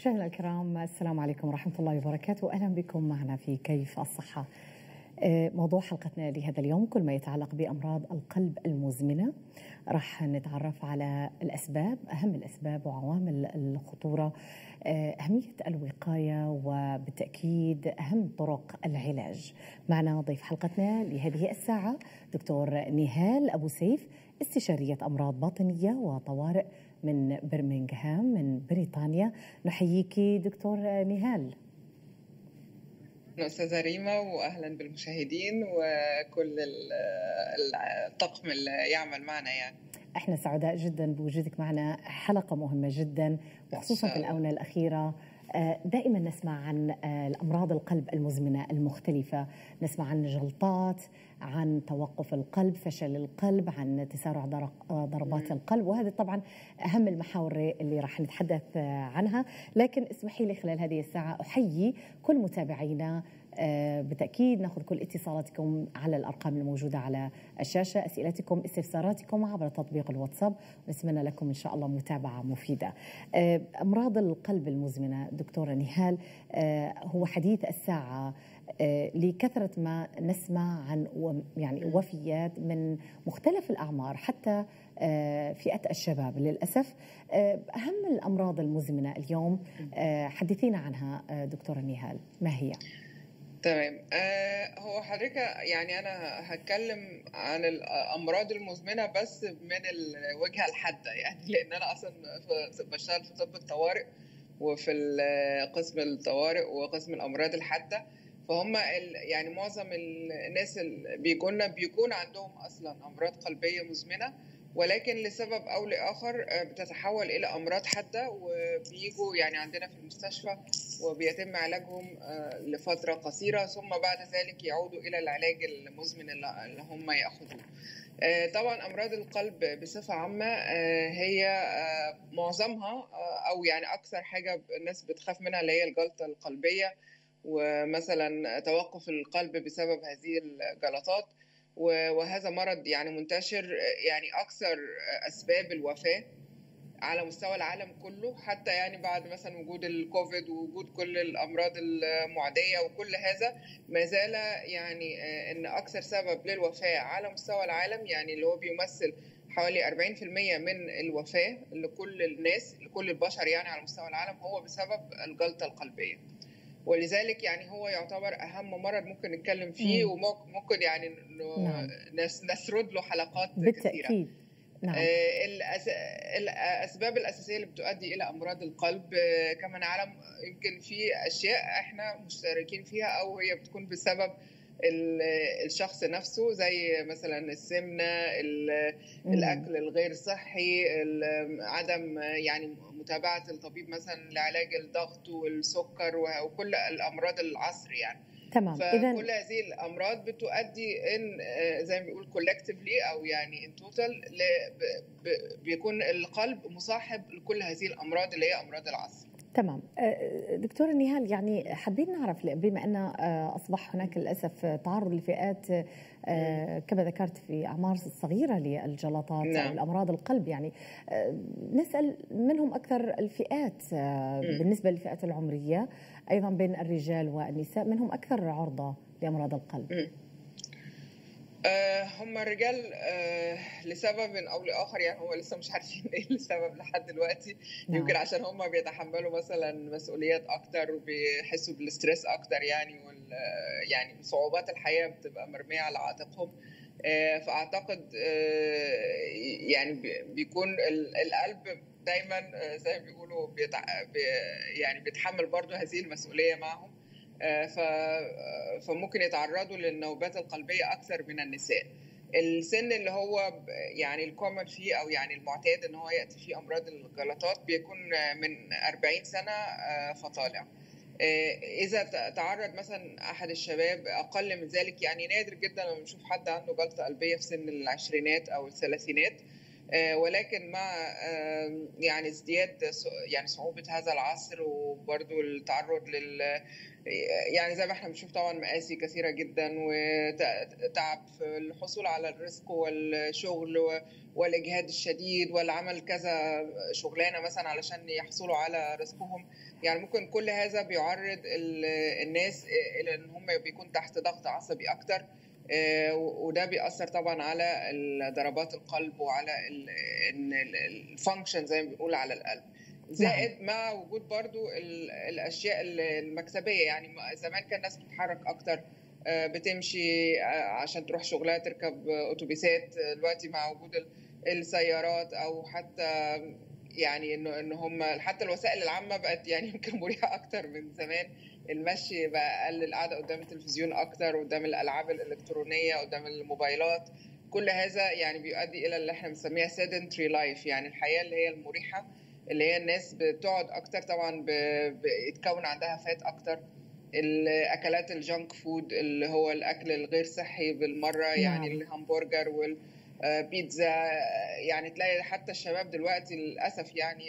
مشاهدينا الكرام السلام عليكم ورحمة الله وبركاته أهلا بكم معنا في كيف الصحة آه، موضوع حلقتنا لهذا اليوم كل ما يتعلق بأمراض القلب المزمنة راح نتعرف على الأسباب أهم الأسباب وعوامل الخطورة آه، أهمية الوقاية وبالتأكيد أهم طرق العلاج معنا ضيف حلقتنا لهذه الساعة دكتور نهال أبو سيف استشارية أمراض باطنية وطوارئ من برمنغهام من بريطانيا نحييك دكتور نهال أستاذة ريما وأهلا بالمشاهدين وكل الطقم اللي يعمل معنا يعني احنا سعداء جدا بوجودك معنا حلقة مهمة جدا وخصوصا في الآونة الأخيرة آه، دائما نسمع عن آه، الامراض القلب المزمنه المختلفه، نسمع عن جلطات، عن توقف القلب، فشل القلب، عن تسارع آه، ضربات القلب، وهذه طبعا اهم المحاور اللي راح نتحدث عنها، لكن اسمحي لي خلال هذه الساعه احيي كل متابعينا آه، بالتأكيد ناخذ كل اتصالاتكم على الأرقام الموجودة على الشاشة أسئلتكم استفساراتكم عبر تطبيق الواتساب ونتمنى لكم إن شاء الله متابعة مفيدة آه، أمراض القلب المزمنة دكتورة نهال آه، هو حديث الساعة لكثرة ما نسمع عن يعني وفيات من مختلف الأعمار حتى فئة الشباب للأسف أهم الأمراض المزمنة اليوم حدثينا عنها دكتورة نهال ما هي؟ تمام آه هو حضرتك يعني انا هتكلم عن الامراض المزمنه بس من الوجهه الحاده يعني لان انا اصلا بشتغل في طب الطوارئ وفي قسم الطوارئ وقسم الامراض الحاده فهم يعني معظم الناس اللي بيجونا بيكون عندهم اصلا امراض قلبيه مزمنه ولكن لسبب او لاخر آه، بتتحول الى امراض حاده وبيجوا يعني عندنا في المستشفى وبيتم علاجهم آه، لفتره قصيره ثم بعد ذلك يعودوا الى العلاج المزمن اللي هم ياخذوه. آه، طبعا امراض القلب بصفه عامه هي معظمها او يعني اكثر حاجه الناس بتخاف منها اللي هي الجلطه القلبيه ومثلا توقف القلب بسبب هذه الجلطات وهذا مرض يعني منتشر يعني اكثر اسباب الوفاه على مستوى العالم كله حتى يعني بعد مثلا وجود الكوفيد ووجود كل الامراض المعديه وكل هذا ما زال يعني آه، ان اكثر سبب للوفاه على مستوى العالم يعني اللي هو بيمثل حوالي 40% من الوفاه لكل الناس لكل البشر يعني على مستوى العالم هو بسبب الجلطه القلبيه. ولذلك يعني هو يعتبر اهم مرض ممكن نتكلم فيه وممكن يعني نعم. نسرد له حلقات بالتأكيد. كثيره نعم. آه، الاسباب الاساسيه اللي بتؤدي الى امراض القلب آه، كما نعلم يمكن في اشياء احنا مشتركين فيها او هي بتكون بسبب الشخص نفسه زي مثلا السمنه الاكل الغير صحي عدم يعني متابعه الطبيب مثلا لعلاج الضغط والسكر وكل الامراض العصر يعني تمام اذا كل هذه الامراض بتؤدي ان آه، زي ما بيقول كولكتيفلي او يعني ان توتال بيكون القلب مصاحب لكل هذه الامراض اللي هي امراض العصر تمام أه، دكتورة نهال يعني حابين نعرف بما أن أه، أصبح هناك للأسف تعرض لفئات أه، كما ذكرت في أعمار صغيرة للجلطات نعم. والأمراض القلب يعني نسأل منهم أكثر الفئات بالنسبة للفئات العمرية أيضا بين الرجال والنساء منهم أكثر عرضة لأمراض القلب آه، هم الرجال آه، لسبب او لاخر يعني هم لسه مش عارفين ايه السبب لحد دلوقتي نعم. يمكن عشان هم بيتحملوا مثلا مسؤوليات اكتر وبيحسوا بالاسترس اكتر يعني وال يعني صعوبات الحياه بتبقى مرميه على عاتقهم آه، فاعتقد يعني بيكون القلب دايما زي ما بيقولوا يعني بيتحمل برضه هذه المسؤوليه معهم آه، فممكن يتعرضوا للنوبات القلبيه اكثر من النساء السن اللي هو يعني الكومن فيه او يعني المعتاد ان هو ياتي فيه امراض الجلطات بيكون من 40 سنه آه، فطالع آه، اذا تعرض مثلا احد الشباب اقل من ذلك يعني نادر جدا لما نشوف حد عنده جلطه قلبيه في سن العشرينات او الثلاثينات ولكن مع يعني ازدياد يعني صعوبة هذا العصر وبرضو التعرض لل يعني زي ما احنا بنشوف طبعا مآسي كثيرة جدا وتعب في الحصول على الرزق والشغل والإجهاد الشديد والعمل كذا شغلانة مثلا علشان يحصلوا على رزقهم يعني ممكن كل هذا بيعرض الناس إلى إن هم بيكون تحت ضغط عصبي أكتر وده بيأثر طبعا على ضربات القلب وعلى الفانكشن زي ما بنقول على القلب زائد مع وجود برضو الاشياء المكسبيه يعني زمان كان الناس بتتحرك اكتر بتمشي عشان تروح شغلها تركب اتوبيسات دلوقتي مع وجود السيارات او حتى يعني انه ان هم حتى الوسائل العامه بقت يعني يمكن مريحه اكتر من زمان المشي بقى اقل القعده قدام التلفزيون اكتر قدام الالعاب الالكترونيه قدام الموبايلات كل هذا يعني بيؤدي الى اللي احنا بنسميها sedentary لايف يعني الحياه اللي هي المريحه اللي هي الناس بتقعد اكتر طبعا بيتكون عندها فات اكتر الاكلات الجانك فود اللي هو الاكل الغير صحي بالمره يعني الهمبرجر والبيتزا يعني تلاقي حتى الشباب دلوقتي للاسف يعني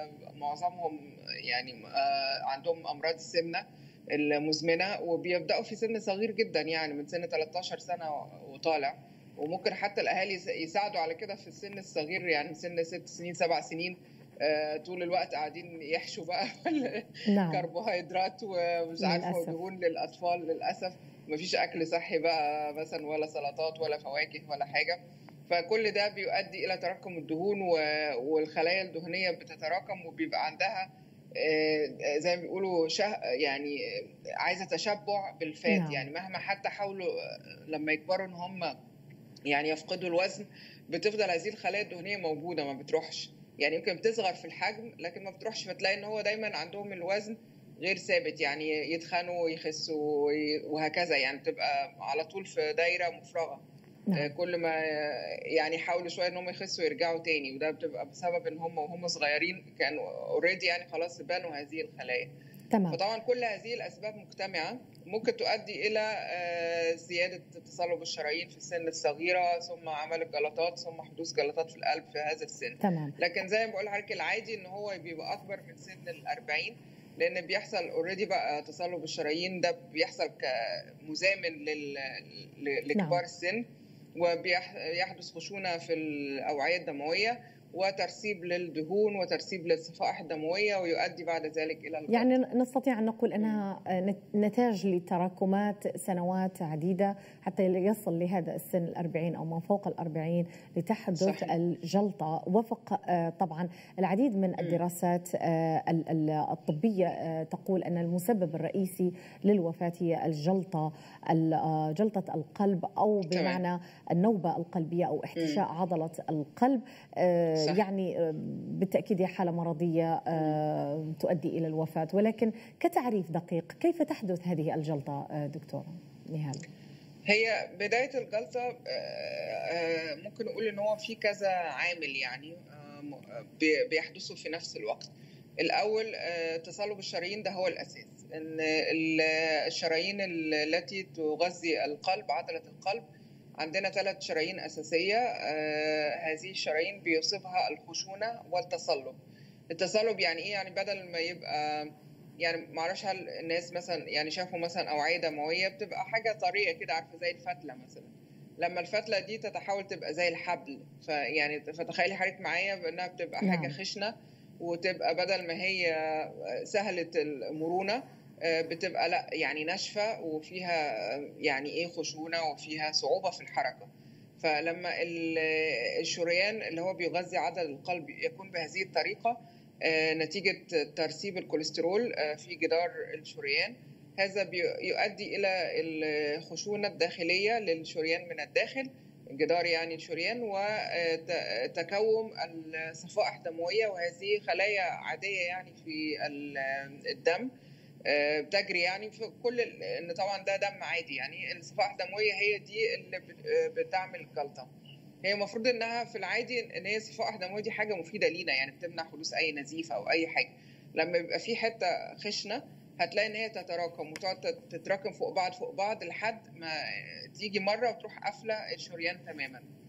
معظمهم يعني عندهم امراض السمنه المزمنه وبيبداوا في سن صغير جدا يعني من سن 13 سنه وطالع وممكن حتى الاهالي يساعدوا على كده في السن الصغير يعني سن ست سنين سبع سنين طول الوقت قاعدين يحشوا بقى نعم. كربوهيدرات ومش عارفه ودهون للاطفال للاسف مفيش اكل صحي بقى مثلا ولا سلطات ولا فواكه ولا حاجه فكل ده بيؤدي الى تراكم الدهون والخلايا الدهنيه بتتراكم وبيبقى عندها زي ما بيقولوا شه يعني عايزه تشبع بالفات نعم. يعني مهما حتى حاولوا لما يكبروا ان هم يعني يفقدوا الوزن بتفضل هذه الخلايا الدهنيه موجوده ما بتروحش يعني يمكن بتصغر في الحجم لكن ما بتروحش فتلاقي ان هو دايما عندهم الوزن غير ثابت يعني يتخنوا ويخسوا وهكذا يعني بتبقى على طول في دايره مفرغه نعم. كل ما يعني يحاولوا شويه ان هم يخسوا يرجعوا تاني وده بتبقى بسبب ان هم وهم صغيرين كانوا اوريدي يعني خلاص بنوا هذه الخلايا تمام. فطبعا كل هذه الاسباب مجتمعه ممكن تؤدي الى زياده تصلب الشرايين في السن الصغيره ثم عمل الجلطات ثم حدوث جلطات في القلب في هذا السن تمام. لكن زي ما بقول لحضرتك العادي ان هو بيبقى اكبر من سن ال 40 لان بيحصل اوريدي بقى تصلب الشرايين ده بيحصل كمزامن لل... لكبار نعم. السن وبيحدث خشونه في الاوعيه الدمويه وترسيب للدهون وترسيب للصفائح الدمويه ويؤدي بعد ذلك الى الغرب. يعني نستطيع ان نقول انها نتاج لتراكمات سنوات عديده حتى يصل لهذا السن الأربعين او ما فوق الأربعين لتحدث صحيح. الجلطه وفق طبعا العديد من الدراسات الطبيه تقول ان المسبب الرئيسي للوفاه هي الجلطه جلطه القلب او بمعنى النوبه القلبيه او احتشاء عضله القلب صح. يعني بالتأكيد هي حالة مرضية تؤدي إلى الوفاة ولكن كتعريف دقيق كيف تحدث هذه الجلطة دكتورة نهال؟ هي بداية الجلطة ممكن نقول إن هو في كذا عامل يعني بيحدثوا في نفس الوقت الأول تصلب الشرايين ده هو الأساس إن الشرايين التي تغذي القلب عضلة القلب عندنا ثلاث شرايين أساسية آه هذه الشرايين بيصيبها الخشونة والتصلب التصلب يعني إيه يعني بدل ما يبقى يعني معرفش هل الناس مثلا يعني شافوا مثلا أوعية دموية بتبقى حاجة طرية كده عارفة زي الفتلة مثلا لما الفتلة دي تتحول تبقى زي الحبل فيعني فتخيلي حضرتك معايا بأنها بتبقى حاجة نعم. خشنة وتبقى بدل ما هي سهلة المرونة بتبقى لا يعني ناشفه وفيها يعني ايه خشونه وفيها صعوبه في الحركه فلما الشريان اللي هو بيغذي عضل القلب يكون بهذه الطريقه نتيجه ترسيب الكوليسترول في جدار الشريان هذا يؤدي الى الخشونه الداخليه للشريان من الداخل جدار يعني الشريان وتكون الصفائح الدمويه وهذه خلايا عاديه يعني في الدم بتجري يعني في كل ان طبعا ده دم عادي يعني الصفائح الدمويه هي دي اللي بتعمل الجلطه هي المفروض انها في العادي ان هي الصفائح الدمويه دي حاجه مفيده لينا يعني بتمنع حدوث اي نزيف او اي حاجه لما يبقى في حته خشنه هتلاقي ان هي تتراكم وتقعد تتراكم فوق بعض فوق بعض لحد ما تيجي مره وتروح قافله الشريان تماما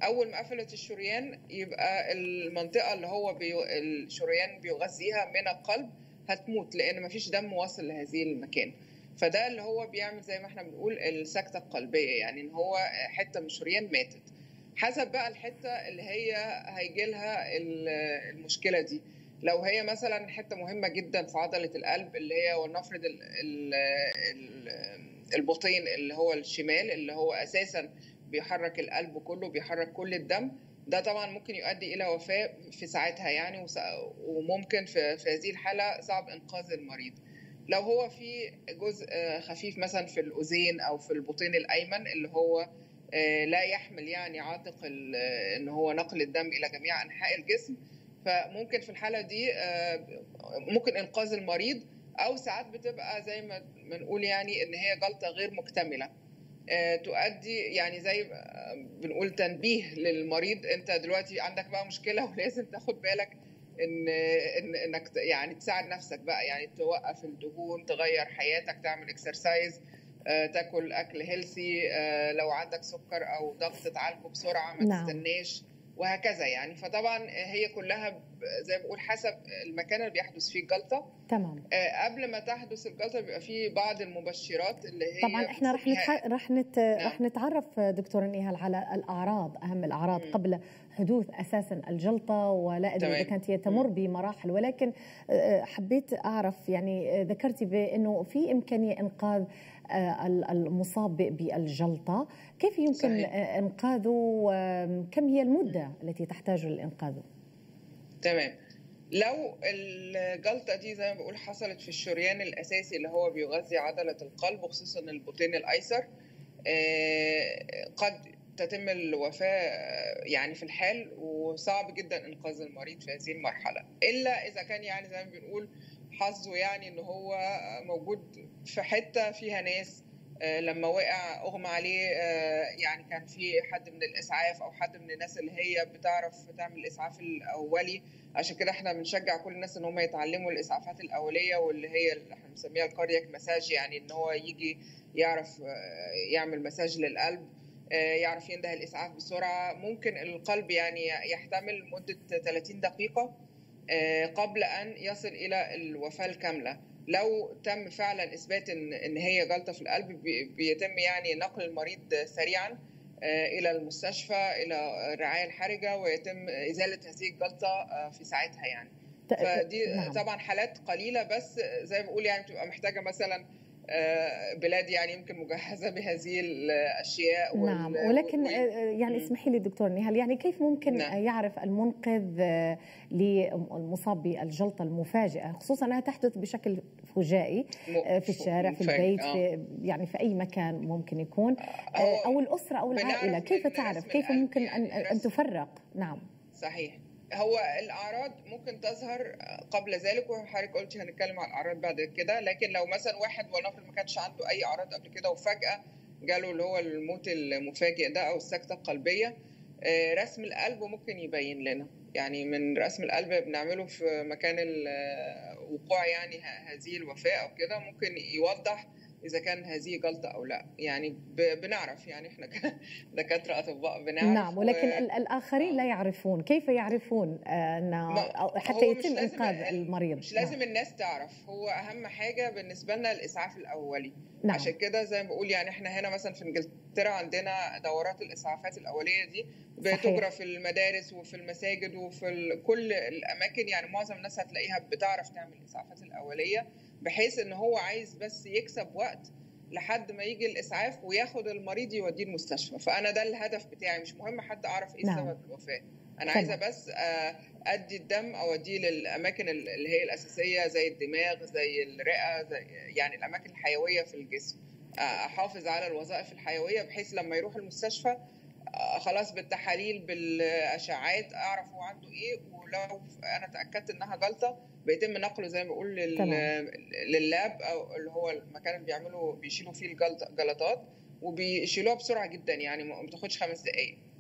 اول ما قفلت الشريان يبقى المنطقه اللي هو بي... الشريان بيغذيها من القلب هتموت لان مفيش دم واصل لهذه المكان فده اللي هو بيعمل زي ما احنا بنقول السكته القلبيه يعني ان هو حته من الشريان ماتت حسب بقى الحته اللي هي هيجي لها المشكله دي لو هي مثلا حته مهمه جدا في عضله القلب اللي هي ولنفرض ال ال ال البطين اللي هو الشمال اللي هو اساسا بيحرك القلب كله بيحرك كل الدم ده طبعا ممكن يؤدي الى وفاه في ساعتها يعني وممكن في, في هذه الحاله صعب انقاذ المريض لو هو في جزء خفيف مثلا في الاذين او في البطين الايمن اللي هو لا يحمل يعني عاتق ان هو نقل الدم الى جميع انحاء الجسم فممكن في الحاله دي ممكن انقاذ المريض او ساعات بتبقى زي ما بنقول يعني ان هي جلطه غير مكتمله تؤدي يعني زي بنقول تنبيه للمريض انت دلوقتي عندك بقى مشكله ولازم تاخد بالك ان ان انك يعني تساعد نفسك بقى يعني توقف الدهون تغير حياتك تعمل اكسرسايز تاكل اكل هيلثي لو عندك سكر او ضغط تعالجه بسرعه ما نعم. تستناش وهكذا يعني فطبعا هي كلها زي ما بقول حسب المكان اللي بيحدث فيه الجلطه تمام قبل ما تحدث الجلطه بيبقى فيه بعض المبشرات اللي هي طبعا احنا رح نتح... رح نت... نعم. رح نتعرف دكتور نيهال على الاعراض اهم الاعراض م. قبل حدوث اساسا الجلطه ولا ادري اذا كانت هي تمر م. بمراحل ولكن حبيت اعرف يعني ذكرتي بانه في امكانيه انقاذ المصاب بالجلطه كيف يمكن صحيح. انقاذه كم هي المده التي تحتاج لانقاذه تمام لو الجلطة دي زي ما بقول حصلت في الشريان الأساسي اللي هو بيغذي عضلة القلب وخصوصا البطين الأيسر قد تتم الوفاة يعني في الحال وصعب جدا إنقاذ المريض في هذه المرحلة إلا إذا كان يعني زي ما بنقول حظه يعني إن هو موجود في حتة فيها ناس لما وقع اغمى عليه يعني كان في حد من الاسعاف او حد من الناس اللي هي بتعرف تعمل الاسعاف الاولي عشان كده احنا بنشجع كل الناس ان هم يتعلموا الاسعافات الاوليه واللي هي اللي احنا بنسميها الكاردياك مساج يعني ان هو يجي يعرف يعمل مساج للقلب يعرف ينده الاسعاف بسرعه ممكن القلب يعني يحتمل مده 30 دقيقه قبل ان يصل الى الوفاه الكامله لو تم فعلا اثبات ان ان هي جلطه في القلب بيتم يعني نقل المريض سريعا الى المستشفى الى الرعايه الحرجه ويتم ازاله هذه الجلطه في ساعتها يعني فدي نعم. طبعا حالات قليله بس زي ما بقول يعني بتبقى محتاجه مثلا بلاد يعني يمكن مجهزه بهذه الاشياء نعم ولكن يعني اسمحي لي دكتور نهال يعني كيف ممكن نعم. يعرف المنقذ للمصاب بالجلطه المفاجئه خصوصا انها تحدث بشكل فجائي في الشارع في البيت في يعني في اي مكان ممكن يكون او الاسره او العائله كيف تعرف كيف ممكن ان ان تفرق نعم صحيح هو الاعراض ممكن تظهر قبل ذلك وحضرتك قلتي هنتكلم عن الاعراض بعد كده لكن لو مثلا واحد ولنفرض ما كانش عنده اي اعراض قبل كده وفجاه جاله اللي هو الموت المفاجئ ده او السكته القلبيه رسم القلب ممكن يبين لنا يعني من رسم القلب بنعمله في مكان وقوع يعني هذه الوفاه او كده ممكن يوضح اذا كان هذه جلطه او لا يعني بنعرف يعني احنا دكاتره اطباء بنعرف نعم ولكن و... الاخرين لا يعرفون كيف يعرفون ان حتى يتم انقاذ المريض مش لازم نعم. الناس تعرف هو اهم حاجه بالنسبه لنا الاسعاف الاولي نعم. عشان كده زي ما بقول يعني احنا هنا مثلا في انجلترا عندنا دورات الاسعافات الاوليه دي بتجرى في المدارس وفي المساجد وفي كل الاماكن يعني معظم الناس هتلاقيها بتعرف تعمل الاسعافات الاوليه بحيث ان هو عايز بس يكسب وقت لحد ما يجي الاسعاف وياخد المريض يوديه المستشفى فانا ده الهدف بتاعي مش مهم حد اعرف ايه نعم. سبب الوفاه انا عايزه بس ادي الدم اوديه للاماكن اللي هي الاساسيه زي الدماغ زي الرئه زي يعني الاماكن الحيويه في الجسم احافظ على الوظائف الحيويه بحيث لما يروح المستشفى خلاص بالتحاليل بالاشعاعات اعرف هو عنده ايه ولو انا تاكدت انها جلطه بيتم نقله زي ما بقول لل... لللاب او اللي هو المكان اللي بيعملوا بيشيلوا فيه الجلطات وبيشيلوها بسرعه جدا يعني ما بتاخدش خمس دقائق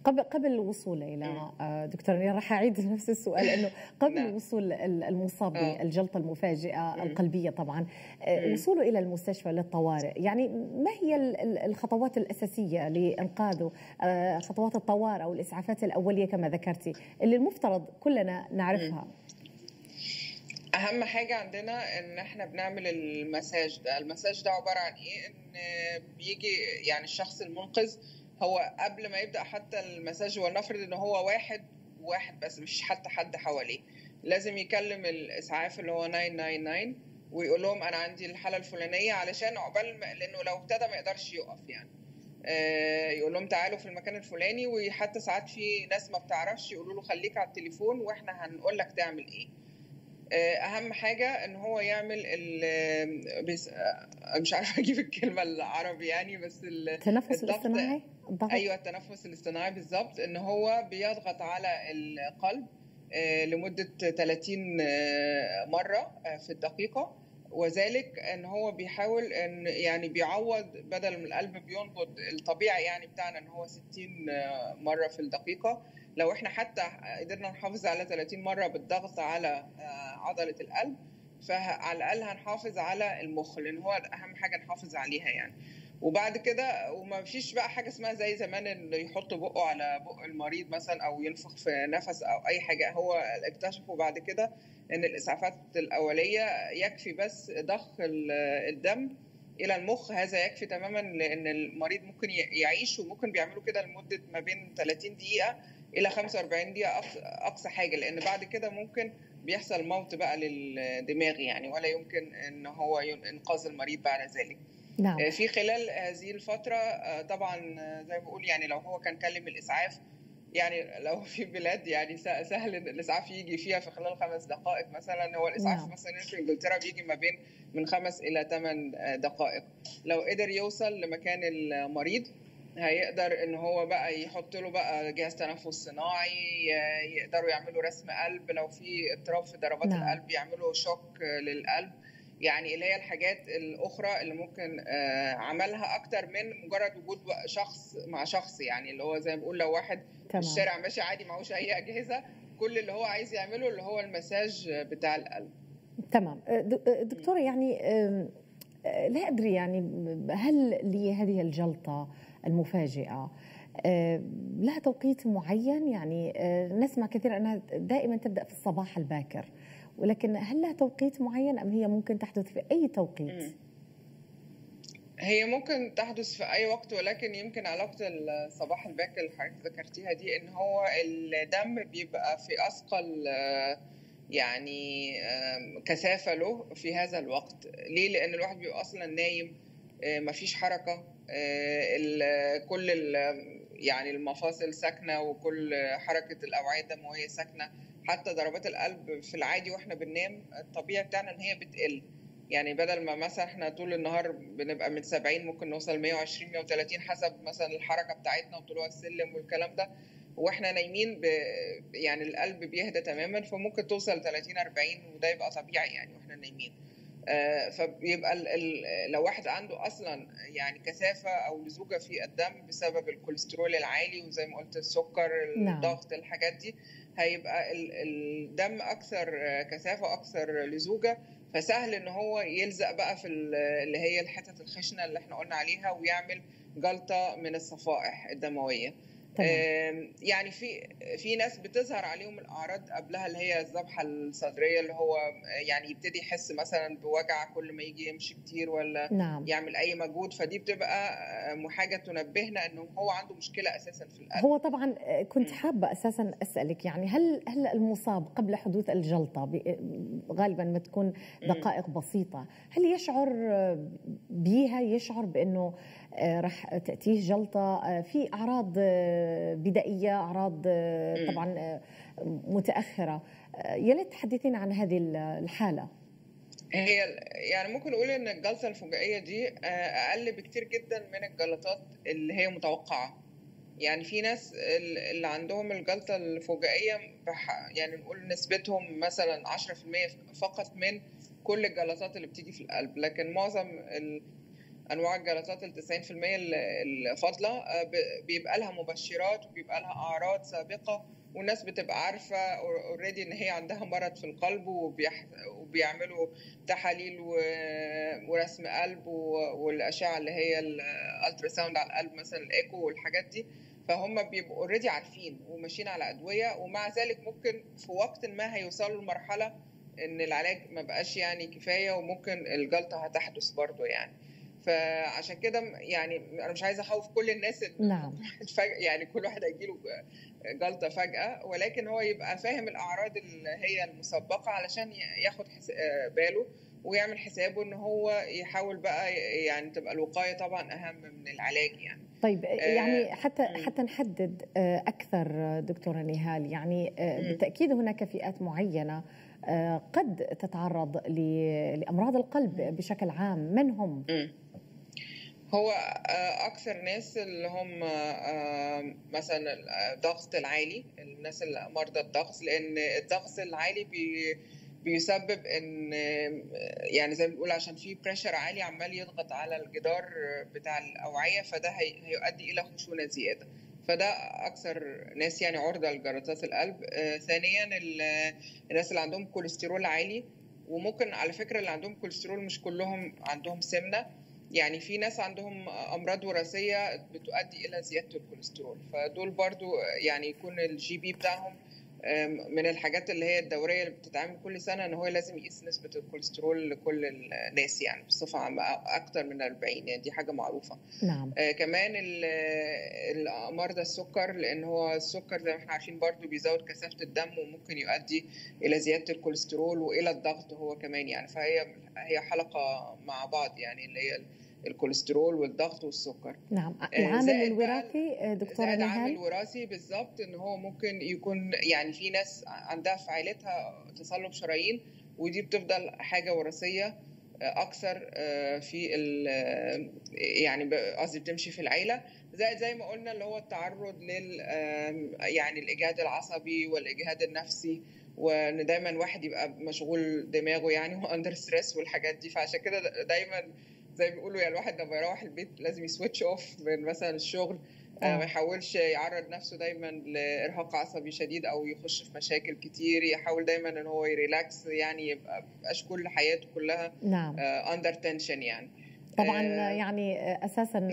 قبل قبل الوصول الى آه، دكتور انا راح اعيد نفس السؤال انه قبل نعم. وصول المصاب آه. بالجلطه المفاجئه القلبيه طبعا آه، وصوله الى المستشفى للطوارئ يعني ما هي الخطوات الاساسيه لانقاذه خطوات الطوارئ او الاسعافات الاوليه كما ذكرتي اللي المفترض كلنا نعرفها اهم حاجه عندنا ان احنا بنعمل المساج ده المساج ده عباره عن ايه ان بيجي يعني الشخص المنقذ هو قبل ما يبدا حتى المساج ولنفرض ان هو واحد واحد بس مش حتى حد حواليه لازم يكلم الاسعاف اللي هو 999 ويقول لهم انا عندي الحاله الفلانيه علشان عقبال لانه لو ابتدى ما يقدرش يقف يعني آه، يقول لهم تعالوا في المكان الفلاني وحتى ساعات في ناس ما بتعرفش يقولوا له خليك على التليفون واحنا هنقول لك تعمل ايه آه، اهم حاجه ان هو يعمل ال بس آه، مش عارفه اجيب الكلمه العربي يعني بس التنفس الاصطناعي الضغط. ايوه التنفس الاصطناعي بالظبط ان هو بيضغط على القلب آه، لمده 30 مره في الدقيقه وذلك ان هو بيحاول ان يعني بيعوض بدل من القلب بينبض الطبيعي يعني بتاعنا ان هو 60 مره في الدقيقه لو احنا حتى قدرنا نحافظ على 30 مره بالضغط على آه، عضله القلب فعلى الاقل هنحافظ على المخ لان هو اهم حاجه نحافظ عليها يعني وبعد كده وما فيش بقى حاجه اسمها زي زمان اللي يحط بقه على بق المريض مثلا او ينفخ في نفس او اي حاجه هو اكتشفوا بعد كده ان الاسعافات الاوليه يكفي بس ضخ الدم الى المخ هذا يكفي تماما لان المريض ممكن يعيش وممكن بيعملوا كده لمده ما بين 30 دقيقه الى 45 دقيقه اقصى حاجه لان بعد كده ممكن بيحصل موت بقى للدماغ يعني ولا يمكن ان هو انقاذ المريض بعد ذلك نعم. آه، في خلال هذه الفتره آه، طبعا زي ما بقول يعني لو هو كان كلم الاسعاف يعني لو في بلاد يعني سهل ان الاسعاف يجي فيها في خلال خمس دقائق مثلا هو الاسعاف نعم. مثلا في انجلترا بيجي ما بين من خمس الى ثمان دقائق لو قدر يوصل لمكان المريض هيقدر ان هو بقى يحط له بقى جهاز تنفس صناعي يقدروا يعملوا رسم قلب لو في اضطراب في ضربات نعم. القلب يعملوا شوك للقلب يعني اللي هي الحاجات الاخرى اللي ممكن آه، عملها اكتر من مجرد وجود شخص مع شخص يعني اللي هو زي ما بقول لو واحد في الشارع ماشي عادي معهوش اي اجهزه كل اللي هو عايز يعمله اللي هو المساج بتاع القلب تمام آه، آه، دكتوره يعني لا ادري يعني هل لهذه الجلطه المفاجئه لها توقيت معين يعني نسمع كثيرا انها دائما تبدا في الصباح الباكر ولكن هل لها توقيت معين ام هي ممكن تحدث في اي توقيت؟ هي ممكن تحدث في اي وقت ولكن يمكن علاقه الصباح الباكر اللي حضرتك ذكرتيها دي ان هو الدم بيبقى في اثقل يعني كثافه له في هذا الوقت ليه لان الواحد بيبقى اصلا نايم مفيش حركه كل يعني المفاصل ساكنه وكل حركه الاوعيه الدمويه ساكنه حتى ضربات القلب في العادي واحنا بننام الطبيعي بتاعنا ان هي بتقل يعني بدل ما مثلا احنا طول النهار بنبقى من 70 ممكن نوصل 120 130 حسب مثلا الحركه بتاعتنا وطلوع السلم والكلام ده واحنا نايمين ب... يعني القلب بيهدى تماما فممكن توصل 30 40 وده يبقى طبيعي يعني واحنا نايمين آه، فبيبقى ال ال لو واحد عنده اصلا يعني كثافه او لزوجه في الدم بسبب الكوليسترول العالي وزي ما قلت السكر نعم. الضغط الحاجات دي هيبقى الدم اكثر كثافه واكثر لزوجه فسهل ان هو يلزق بقى في اللي هي الحتت الخشنه اللي احنا قلنا عليها ويعمل جلطه من الصفائح الدمويه تمام. يعني في في ناس بتظهر عليهم الاعراض قبلها اللي هي الذبحه الصدريه اللي هو يعني يبتدي يحس مثلا بوجع كل ما يجي يمشي كتير ولا نعم. يعمل اي مجهود فدي بتبقى حاجه تنبهنا انه هو عنده مشكله اساسا في القلب هو طبعا كنت حابه اساسا اسالك يعني هل هل المصاب قبل حدوث الجلطه غالبا ما تكون دقائق بسيطه هل يشعر بيها يشعر بانه آه، راح تأتيه جلطة آه، في أعراض آه، بدائية أعراض طبعا متأخرة يا ليت تحدثينا عن هذه الحالة هي يعني ممكن نقول ان الجلطه الفجائيه دي اقل بكتير جدا من الجلطات اللي هي متوقعه يعني في ناس اللي عندهم الجلطه الفجائيه يعني نقول نسبتهم مثلا 10% فقط من كل الجلطات اللي بتيجي في القلب لكن معظم انواع الجلطات ال 90% الفاضله بيبقى لها مبشرات وبيبقى لها اعراض سابقه والناس بتبقى عارفه اوريدي ان هي عندها مرض في القلب وبيح... وبيعملوا تحاليل و... ورسم قلب و... والاشعه اللي هي الالترا ساوند على القلب مثلا الايكو والحاجات دي فهم بيبقوا اوريدي عارفين وماشيين على ادويه ومع ذلك ممكن في وقت ما هيوصلوا لمرحله ان العلاج ما بقاش يعني كفايه وممكن الجلطه هتحدث برضه يعني فعشان كده يعني انا مش عايزه اخوف كل الناس نعم يعني كل واحد هيجي له جلطه فجاه ولكن هو يبقى فاهم الاعراض اللي هي المسبقه علشان ياخد باله ويعمل حسابه ان هو يحاول بقى يعني تبقى الوقايه طبعا اهم من العلاج يعني طيب يعني حتى حتى نحدد اكثر دكتوره نهال يعني بالتاكيد هناك فئات معينه قد تتعرض لامراض القلب بشكل عام من هم هو اكثر ناس اللي هم مثلا الضغط العالي الناس اللي مرضى الضغط لان الضغط العالي بي بيسبب ان يعني زي ما بنقول عشان في بريشر عالي عمال يضغط على الجدار بتاع الاوعيه فده هيؤدي الى خشونه زياده فده اكثر ناس يعني عرضه لجلطات القلب آه ثانيا الناس اللي عندهم كوليسترول عالي وممكن على فكره اللي عندهم كوليسترول مش كلهم عندهم سمنه يعني في ناس عندهم امراض وراثيه بتؤدي الى زياده الكوليسترول فدول برضو يعني يكون الجي بي بتاعهم من الحاجات اللي هي الدوريه اللي بتتعمل كل سنه ان هو لازم يقيس نسبه الكوليسترول لكل الناس يعني بصفه عامه اكتر من 40 يعني دي حاجه معروفه. نعم. آه كمان مرضى السكر لان هو السكر زي ما احنا عارفين برضو بيزود كثافه الدم وممكن يؤدي الى زياده الكوليسترول والى الضغط هو كمان يعني فهي هي حلقه مع بعض يعني اللي هي الكوليسترول والضغط والسكر نعم العامل الوراثي دكتوره نهال العامل الوراثي بالظبط ان هو ممكن يكون يعني في ناس عندها في عائلتها تصلب شرايين ودي بتفضل حاجه وراثيه اكثر في يعني قصدي بتمشي في العيله زائد زي ما قلنا اللي هو التعرض لل يعني الاجهاد العصبي والاجهاد النفسي وان دايما واحد يبقى مشغول دماغه يعني واندر ستريس والحاجات دي فعشان كده دايما زي ما بيقولوا يعني الواحد لما يروح البيت لازم يسويتش اوف من مثلا الشغل آه. ما يحاولش يعرض نفسه دايما لارهاق عصبي شديد او يخش في مشاكل كتير يحاول دايما ان هو يريلاكس يعني يبقى مبقاش كل حياته كلها نعم اندر uh, تنشن يعني طبعا آه يعني اساسا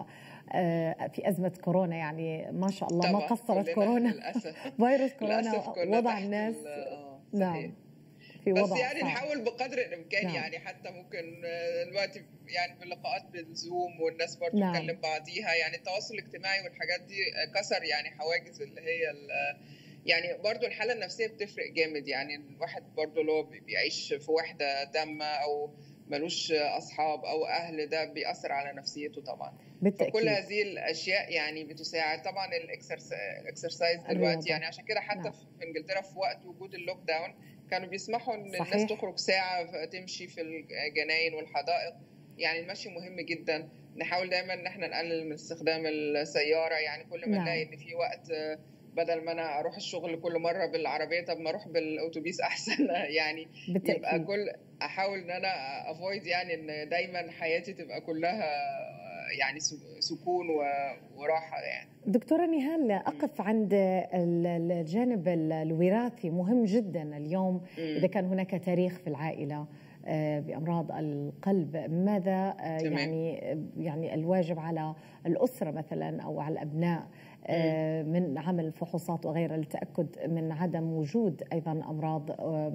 في أزمة كورونا يعني ما شاء الله ما قصرت كورونا للأسف. فيروس كورونا وضع الناس نعم في وضع بس يعني صعب. نحاول بقدر الامكان نعم. يعني حتى ممكن دلوقتي يعني باللقاءات بالزوم والناس برضه نعم. تكلم بعضيها يعني التواصل الاجتماعي والحاجات دي كسر يعني حواجز اللي هي يعني برضه الحاله النفسيه بتفرق جامد يعني الواحد برضه اللي هو بيعيش في وحده تامه او ملوش اصحاب او اهل ده بيأثر على نفسيته طبعا بالتأكيد. فكل هذه الاشياء يعني بتساعد طبعا الاكسرسايز دلوقتي يعني عشان كده حتى نعم. في انجلترا في وقت وجود اللوك داون كانوا بيسمحوا ان صحيح. الناس تخرج ساعه تمشي في الجناين والحدائق يعني المشي مهم جدا نحاول دايما ان احنا نقلل من استخدام السياره يعني كل ما نلاقي ان في وقت بدل ما انا اروح الشغل كل مره بالعربيه طب ما اروح بالاتوبيس احسن يعني بالتأكيد. يبقى كل احاول ان انا افويد يعني ان دايما حياتي تبقى كلها يعني سكون وراحه يعني دكتوره نهال اقف عند الجانب الوراثي مهم جدا اليوم م. اذا كان هناك تاريخ في العائله بامراض القلب ماذا تمام. يعني يعني الواجب على الاسره مثلا او على الابناء من عمل فحوصات وغيرها للتاكد من عدم وجود ايضا امراض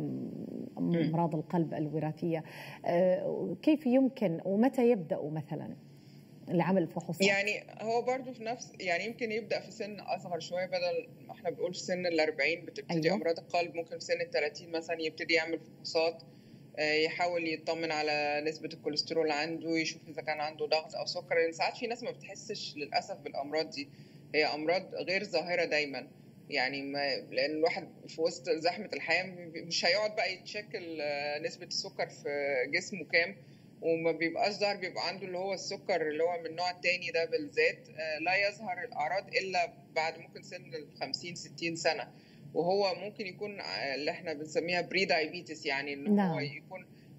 امراض القلب الوراثيه كيف يمكن ومتى يبداوا مثلا لعمل الفحوصات يعني هو برضه في نفس يعني يمكن يبدا في سن اصغر شويه بدل ما احنا بنقول في سن ال 40 بتبتدي أيوة. امراض القلب ممكن في سن ال 30 مثلا يبتدي يعمل فحوصات يحاول يطمن على نسبة الكوليسترول عنده يشوف إذا كان عنده ضغط أو سكر لأن ساعات في ناس ما بتحسش للأسف بالأمراض دي هي أمراض غير ظاهرة دايما يعني ما لأن الواحد في وسط زحمة الحياة مش هيقعد بقى يتشكل نسبة السكر في جسمه كام وما بيبقاش ظاهر بيبقى عنده اللي هو السكر اللي هو من النوع التاني ده بالذات لا يظهر الأعراض إلا بعد ممكن سن ال 50 60 سنة وهو ممكن يكون اللي احنا بنسميها بري دايبيتس يعني ان نعم. هو يكون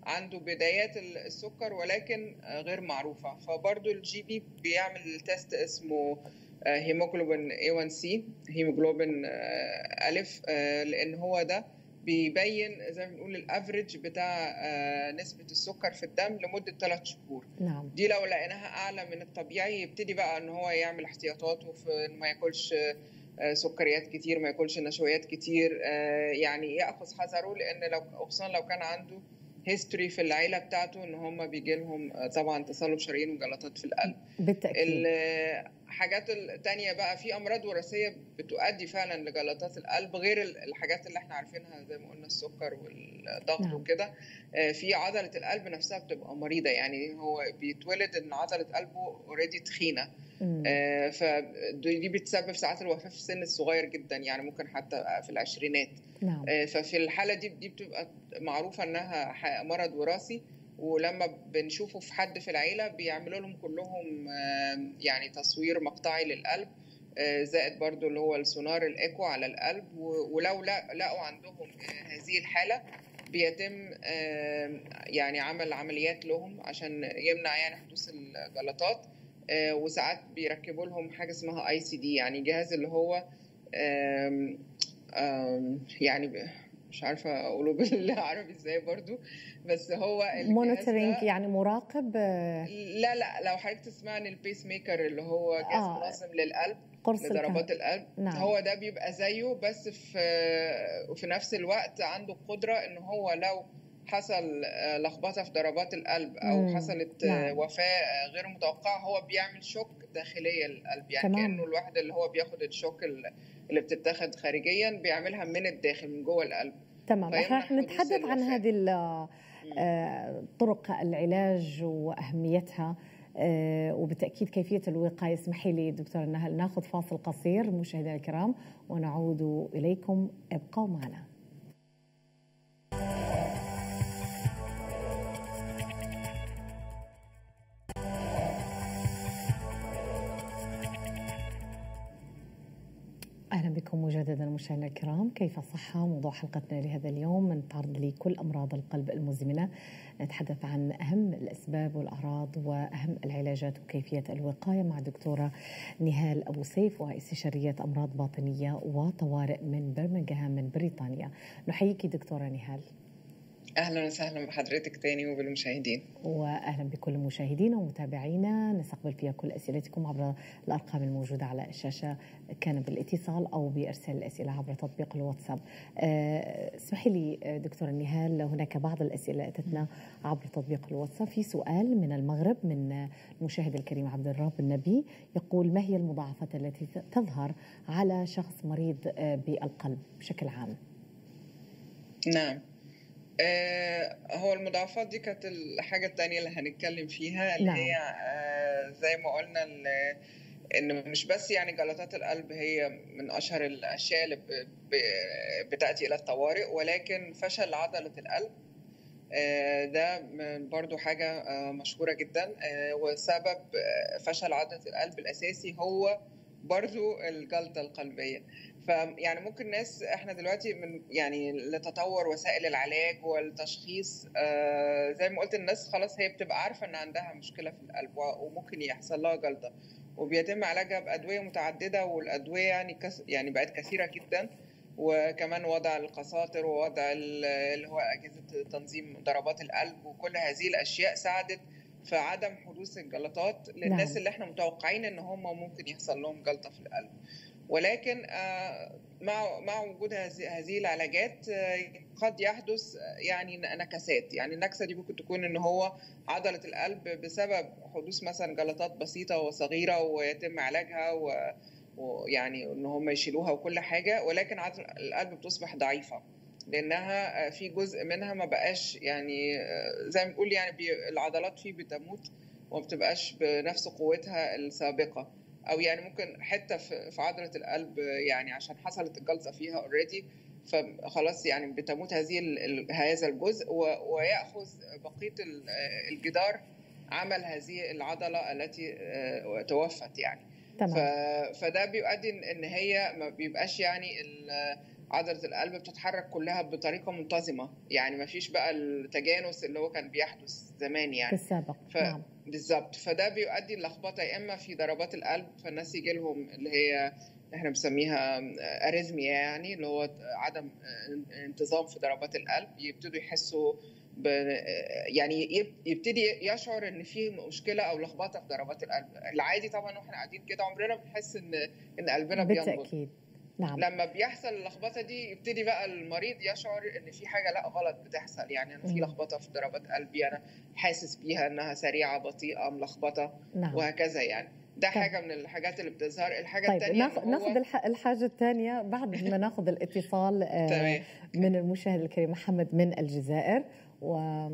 عنده بدايات السكر ولكن غير معروفه فبرضه الجي بي بيعمل تيست اسمه هيموجلوبين A1C هيموجلوبين ألف لأن هو ده بيبين زي ما بنقول الافريج بتاع نسبة السكر في الدم لمدة ثلاث شهور نعم دي لو لقيناها أعلى من الطبيعي يبتدي بقى إن هو يعمل احتياطاته في إن ما ياكلش سكريات كتير ما ياكلش نشويات كتير يعني ياخذ حذره لان لو خصوصا لو كان عنده هيستوري في العيله بتاعته ان هم بيجي لهم طبعا تصلب شرايين وجلطات في القلب بالتاكيد الحاجات التانية بقى في امراض وراثيه بتؤدي فعلا لجلطات القلب غير الحاجات اللي احنا عارفينها زي ما قلنا السكر والضغط نعم. وكده في عضله القلب نفسها بتبقى مريضه يعني هو بيتولد ان عضله قلبه اوريدي تخينه آه فدي بتسبب ساعات الوفاه في السن الصغير جدا يعني ممكن حتى في العشرينات نعم. آه ففي الحاله دي دي بتبقى معروفه انها مرض وراثي ولما بنشوفه في حد في العيله بيعملوا لهم كلهم آه يعني تصوير مقطعي للقلب زائد برضو اللي هو السونار الايكو على القلب ولو لقوا عندهم هذه الحاله بيتم يعني عمل عمليات لهم عشان يمنع يعني حدوث الجلطات وساعات بيركبوا لهم حاجه اسمها اي سي دي يعني جهاز اللي هو آم آم يعني مش عارفه اقوله بالعربي ازاي برضو بس هو مونيتورنج يعني مراقب لا لا لو حضرتك تسمع عن البيس ميكر اللي هو جهاز آه. منظم للقلب قرص لضربات القلب نعم. هو ده بيبقى زيه بس في وفي نفس الوقت عنده قدره ان هو لو حصل لخبطه في ضربات القلب او مم. حصلت نعم. وفاه غير متوقعه هو بيعمل شوك داخليه للقلب يعني تمام. كانه الواحد اللي هو بياخد الشوك اللي بتتاخد خارجيا بيعملها من الداخل من جوه القلب تمام احنا رح نتحدث عن هذه طرق العلاج واهميتها وبالتاكيد كيفيه الوقايه اسمحي لي دكتور نهل ناخذ فاصل قصير مشاهدينا الكرام ونعود اليكم ابقوا معنا اهلا بكم مجددا مشاهدينا الكرام كيف الصحه موضوع حلقتنا لهذا اليوم نتعرض لكل امراض القلب المزمنه نتحدث عن اهم الاسباب والاعراض واهم العلاجات وكيفيه الوقايه مع دكتوره نهال ابو سيف واستشاريه امراض باطنيه وطوارئ من برمنغهام من بريطانيا نحييك دكتوره نهال اهلا وسهلا بحضرتك تاني وبالمشاهدين واهلا بكل مشاهدينا ومتابعينا نستقبل فيها كل اسئلتكم عبر الارقام الموجوده على الشاشه كان بالاتصال او بارسال الاسئله عبر تطبيق الواتساب اسمحي لي دكتوره نهال هناك بعض الاسئله اتتنا عبر تطبيق الواتساب في سؤال من المغرب من المشاهد الكريم عبد الرب النبي يقول ما هي المضاعفات التي تظهر على شخص مريض بالقلب بشكل عام نعم آه هو المضاعفات دي كانت الحاجة التانية اللي هنتكلم فيها اللي نعم. هي آه زي ما قلنا ان مش بس يعني جلطات القلب هي من اشهر الاشياء اللي بتاتي الى الطوارئ ولكن فشل عضله القلب آه ده برضو حاجه مشهوره جدا وسبب فشل عضله القلب الاساسي هو برضو الجلطه القلبيه فيعني ممكن ناس احنا دلوقتي من يعني لتطور وسائل العلاج والتشخيص آه زي ما قلت الناس خلاص هي بتبقى عارفه ان عندها مشكله في القلب وممكن يحصل لها جلطه وبيتم علاجها بادويه متعدده والادويه يعني كس يعني بقت كثيره جدا وكمان وضع القساطر ووضع اللي هو اجهزه تنظيم ضربات القلب وكل هذه الاشياء ساعدت في عدم حدوث الجلطات للناس نعم. اللي احنا متوقعين ان هم ممكن يحصل لهم جلطه في القلب ولكن مع مع وجود هذه العلاجات قد يحدث يعني نكسات يعني النكسه دي ممكن تكون ان هو عضله القلب بسبب حدوث مثلا جلطات بسيطه وصغيره ويتم علاجها ويعني ان هم يشيلوها وكل حاجه ولكن عضله القلب بتصبح ضعيفه لانها في جزء منها ما بقاش يعني زي ما بنقول يعني العضلات فيه بتموت وما بتبقاش بنفس قوتها السابقه او يعني ممكن حته في عضله القلب يعني عشان حصلت الجلطه فيها اوريدي فخلاص يعني بتموت هذه هذا الجزء وياخذ بقيه الجدار عمل هذه العضله التي توفت يعني تمام. فده بيؤدي ان هي ما بيبقاش يعني عضله القلب بتتحرك كلها بطريقه منتظمه يعني ما فيش بقى التجانس اللي هو كان بيحدث زمان يعني في السابق ف... نعم. بالظبط فده بيؤدي للخبطه يا اما في ضربات القلب فالناس يجي لهم اللي هي احنا بنسميها اريزميا يعني اللي هو عدم انتظام في ضربات القلب يبتدوا يحسوا ب... يعني يبتدي يشعر ان في مشكله او لخبطه في ضربات القلب العادي طبعا واحنا قاعدين كده عمرنا بنحس ان ان قلبنا بينبض بالتاكيد نعم. لما بيحصل اللخبطه دي يبتدي بقى المريض يشعر ان في حاجه لا غلط بتحصل يعني انا في لخبطه في ضربات قلبي انا حاسس بيها انها سريعه بطيئه ملخبطه نعم. وهكذا يعني ده طيب. حاجه من الحاجات اللي بتظهر الحاجه طيب الثانيه ناخذ ناخذ الحاجه الثانيه بعد ما ناخذ الاتصال تمام. من المشاهد الكريم محمد من الجزائر و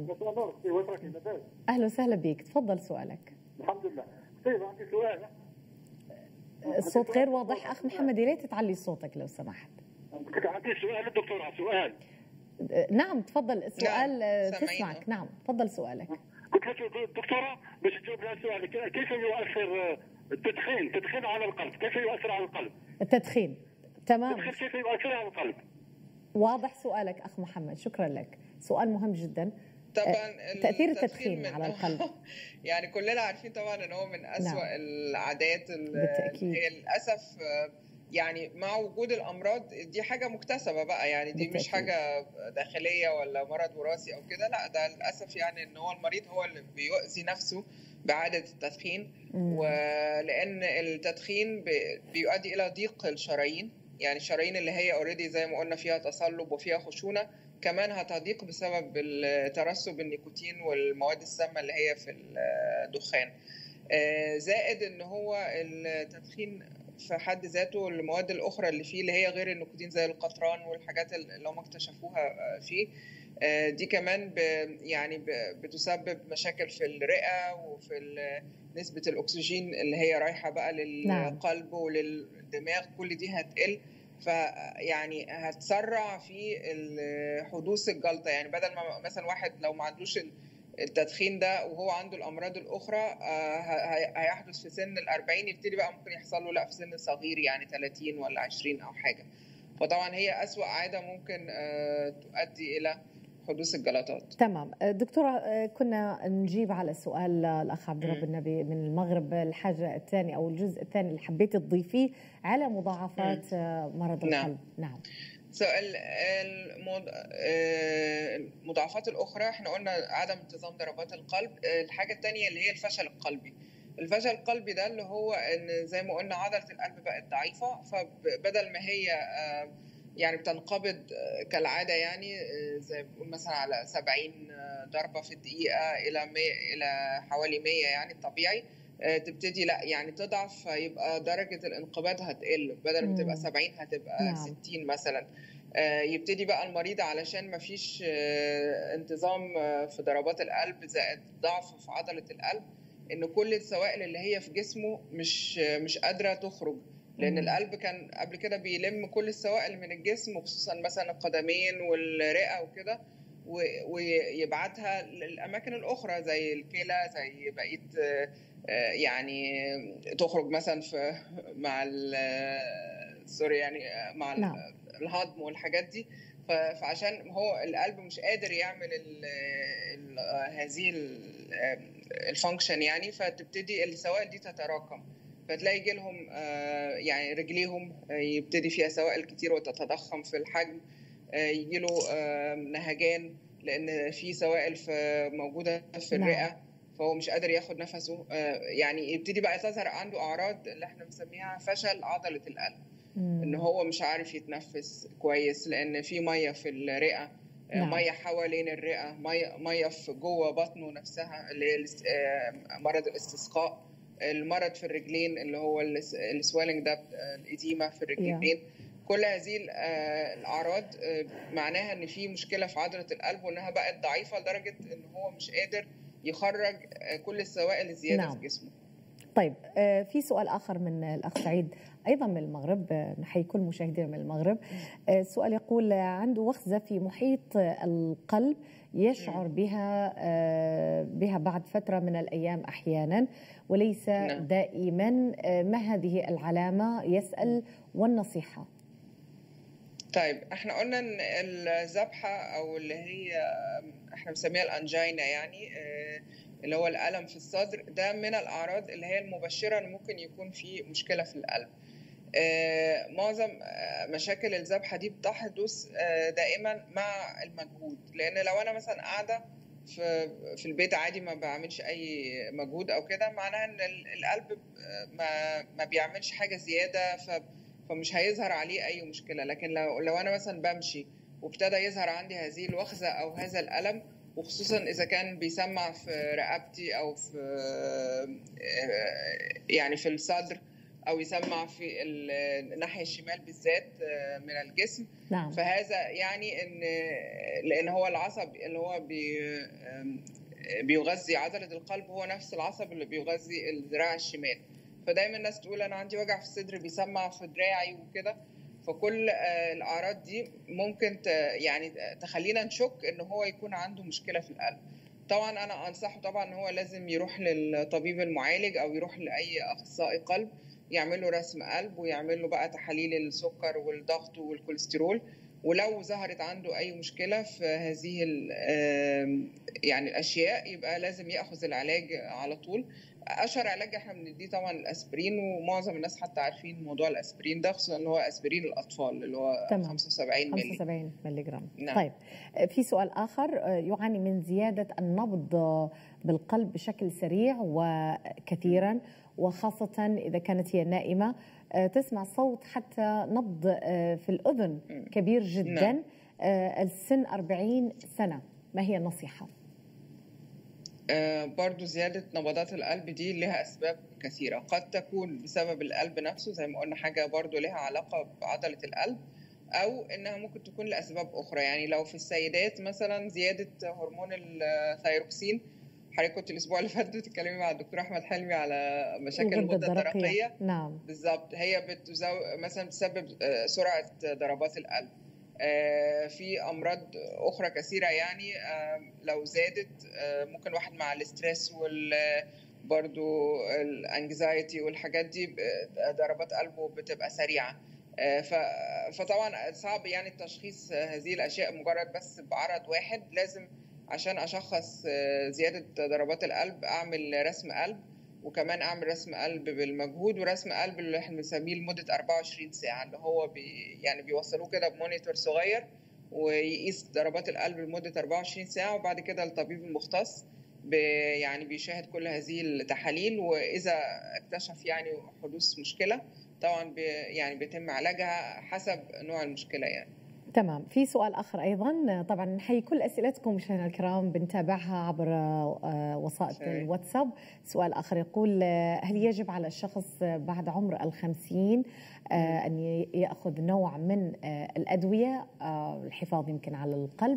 اهلا وسهلا بك تفضل سؤالك الحمد لله طيب عندي سؤال الصوت غير واضح اخ محمد يا ريت تعلي صوتك لو سمحت عندي سؤال دكتورة سؤال نعم تفضل السؤال نعم. تسمعك نعم تفضل سؤالك قلت لك دكتورة باش تجاوب على السؤال كيف يؤثر التدخين التدخين على القلب كيف يؤثر على القلب التدخين تمام التدخين كيف يؤثر على القلب واضح سؤالك اخ محمد شكرا لك سؤال مهم جدا طبعا تاثير التدخين على القلب يعني كلنا عارفين طبعا ان هو من اسوا نعم. العادات بالتأكيد. هي للاسف يعني مع وجود الامراض دي حاجه مكتسبه بقى يعني دي بالتأكيد. مش حاجه داخليه ولا مرض وراثي او كده لا ده للاسف يعني ان هو المريض هو اللي بيؤذي نفسه بعاده التدخين مم. ولان التدخين بيؤدي الى ضيق الشرايين يعني الشرايين اللي هي اوريدي زي ما قلنا فيها تصلب وفيها خشونه كمان هتضيق بسبب ترسب النيكوتين والمواد السامه اللي هي في الدخان زائد ان هو التدخين في حد ذاته المواد الاخرى اللي فيه اللي هي غير النيكوتين زي القطران والحاجات اللي هم اكتشفوها فيه دي كمان ب يعني ب بتسبب مشاكل في الرئه وفي نسبه الاكسجين اللي هي رايحه بقى للقلب وللدماغ كل دي هتقل فيعني هتسرع في حدوث الجلطه يعني بدل ما مثلا واحد لو ما عندوش التدخين ده وهو عنده الامراض الاخرى هيحدث في سن ال 40 يبتدي بقى ممكن يحصل له لا في سن صغير يعني 30 ولا 20 او حاجه فطبعا هي اسوا عاده ممكن تؤدي الى حدوث الجلطات تمام دكتورة كنا نجيب على سؤال الأخ عبد الرب النبي من المغرب الحاجة الثانية أو الجزء الثاني اللي حبيتي تضيفيه على مضاعفات مرض نعم. القلب نعم سؤال المضاعفات الأخرى احنا قلنا عدم انتظام ضربات القلب الحاجة الثانية اللي هي الفشل القلبي الفشل القلبي ده اللي هو ان زي ما قلنا عضلة القلب بقت ضعيفة فبدل ما هي يعني بتنقبض كالعادة يعني زي بنقول مثلا على 70 ضربة في الدقيقة إلى 100 إلى حوالي 100 يعني الطبيعي تبتدي لا يعني تضعف فيبقى درجة الانقباض هتقل بدل ما تبقى 70 هتبقى نعم. 60 مثلا يبتدي بقى المريض علشان ما فيش انتظام في ضربات القلب زائد ضعف في عضلة القلب ان كل السوائل اللي هي في جسمه مش مش قادرة تخرج لان القلب كان قبل كده بيلم كل السوائل من الجسم وخصوصا مثلا القدمين والرئه وكده ويبعتها للاماكن الاخرى زي الكلى زي بقيه يعني تخرج مثلا في مع سوري يعني مع نعم. الهضم والحاجات دي فعشان هو القلب مش قادر يعمل ال ال هذه الفانكشن يعني فتبتدي السوائل دي تتراكم فتلاقي يجي لهم يعني رجليهم يبتدي فيها سوائل كتير وتتضخم في الحجم يجي له نهجان لان في سوائل في موجوده في الرئه فهو مش قادر ياخد نفسه يعني يبتدي بقى تظهر عنده اعراض اللي احنا بنسميها فشل عضله القلب ان هو مش عارف يتنفس كويس لان في ميه في الرئه نعم. ميه حوالين الرئه ميه ميه في جوه بطنه نفسها اللي هي مرض الاستسقاء المرض في الرجلين اللي هو السويلنج ده الإديمة في الرجلين yeah. كل هذه الأعراض معناها إن في مشكلة في عضلة القلب وإنها بقت ضعيفة لدرجة إن هو مش قادر يخرج كل السوائل الزيادة نعم. في جسمه. طيب في سؤال آخر من الأخ سعيد أيضا من المغرب نحيي كل مشاهدينا من المغرب السؤال يقول عنده وخزة في محيط القلب يشعر بها بها بعد فترة من الأيام أحيانا وليس نعم. دائما ما هذه العلامة يسأل والنصيحة طيب احنا قلنا ان الذبحه او اللي هي احنا بنسميها الانجينا يعني اللي هو الالم في الصدر ده من الاعراض اللي هي المبشره ان ممكن يكون في مشكله في القلب معظم مشاكل الذبحه دي بتحدث دائما مع المجهود لان لو انا مثلا قاعده في في البيت عادي ما بعملش اي مجهود او كده معناها ان القلب ما ما بيعملش حاجه زياده ف فمش هيظهر عليه اي مشكله لكن لو لو انا مثلا بمشي وابتدى يظهر عندي هذه الوخزه او هذا الالم وخصوصا اذا كان بيسمع في رقبتي او في يعني في الصدر او يسمع في الناحيه الشمال بالذات من الجسم نعم. فهذا يعني ان لان هو العصب اللي هو بي بيغذي عضله القلب هو نفس العصب اللي بيغذي الذراع الشمال فدايما الناس تقول انا عندي وجع في الصدر بيسمع في دراعي وكده فكل الاعراض دي ممكن يعني تخلينا نشك ان هو يكون عنده مشكله في القلب طبعا انا انصحه طبعا ان هو لازم يروح للطبيب المعالج او يروح لاي اخصائي قلب يعمل له رسم قلب ويعمل له بقى تحاليل السكر والضغط والكوليسترول ولو ظهرت عنده اي مشكله في هذه يعني الاشياء يبقى لازم ياخذ العلاج على طول اشهر علاج احنا بنديه طبعا الاسبرين ومعظم الناس حتى عارفين موضوع الاسبرين ده خصوصا ان هو اسبرين الاطفال اللي هو تمام. 75 مللي 75 مللي جرام نعم. طيب في سؤال اخر يعاني من زياده النبض بالقلب بشكل سريع وكثيرا وخاصه اذا كانت هي نائمه تسمع صوت حتى نبض في الاذن كبير جدا نعم. السن 40 سنه ما هي النصيحه؟ آه برضو زيادة نبضات القلب دي لها أسباب كثيرة قد تكون بسبب القلب نفسه زي ما قلنا حاجة برضو لها علاقة بعضلة القلب أو إنها ممكن تكون لأسباب أخرى يعني لو في السيدات مثلا زيادة هرمون الثيروكسين حضرتك كنت الأسبوع اللي فات بتتكلمي مع الدكتور أحمد حلمي على مشاكل الغدة الدرقية نعم بالظبط هي بتزو... مثلا بتسبب سرعة ضربات القلب في امراض اخرى كثيره يعني لو زادت ممكن واحد مع الاسترس وال برضو الانكزايتي والحاجات دي ضربات قلبه بتبقى سريعه فطبعا صعب يعني التشخيص هذه الاشياء مجرد بس بعرض واحد لازم عشان اشخص زياده ضربات القلب اعمل رسم قلب وكمان اعمل رسم قلب بالمجهود ورسم قلب اللي احنا بنسميه لمده 24 ساعه اللي هو بي يعني بيوصلوه كده بمونيتور صغير ويقيس ضربات القلب لمده 24 ساعه وبعد كده الطبيب المختص بي يعني بيشاهد كل هذه التحاليل واذا اكتشف يعني حدوث مشكله طبعا بي يعني بيتم علاجها حسب نوع المشكله يعني تمام في سؤال اخر ايضا طبعا نحيي كل اسئلتكم مشاهدينا الكرام بنتابعها عبر وسائط الواتساب سؤال اخر يقول هل يجب على الشخص بعد عمر الخمسين ان ياخذ نوع من الادويه الحفاظ يمكن على القلب